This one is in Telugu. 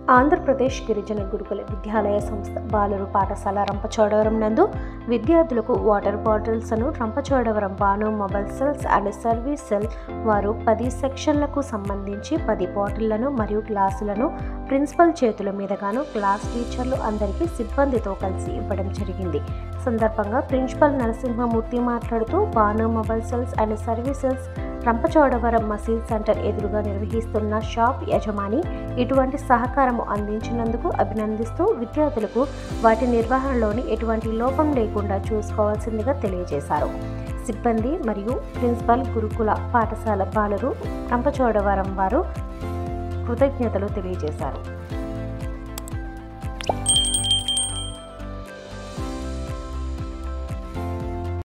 ఆంధ్రప్రదేశ్ గిరిజన గురుకుల విద్యాలయ సంస్థ బాలురు పాఠశాల రంపచోడవరం నందు విద్యార్థులకు వాటర్ బాటిల్స్ను Rampachodavaram Banu mobile cells and service cell వారు పది సెక్షన్లకు సంబంధించి పది బాటిళ్లను మరియు గ్లాసులను ప్రిన్సిపల్ చేతుల మీదుగాను క్లాస్ టీచర్లు అందరికీ సిబ్బందితో కలిసి ఇవ్వడం జరిగింది సందర్భంగా ప్రిన్సిపల్ నరసింహమూర్తి మాట్లాడుతూ Banu mobile cells and services Rampachodavaram మసీద్ సెంటర్ ఎదురుగా నిర్వహిస్తున్న షాప్ యజమాని ఇటువంటి సహకారము అందించినందుకు అభినందిస్తూ విద్యార్థులకు వాటి నిర్వహణలోని ఎటువంటి లోపం లేకుండా చూసుకోవాల్సిందిగా తెలియజేశారు సిబ్బంది మరియు ప్రిన్సిపల్ గురుకుల పాఠశాల బాలురు రంపచోడవరం వారు కృతజ్ఞతలు తెలియజేశారు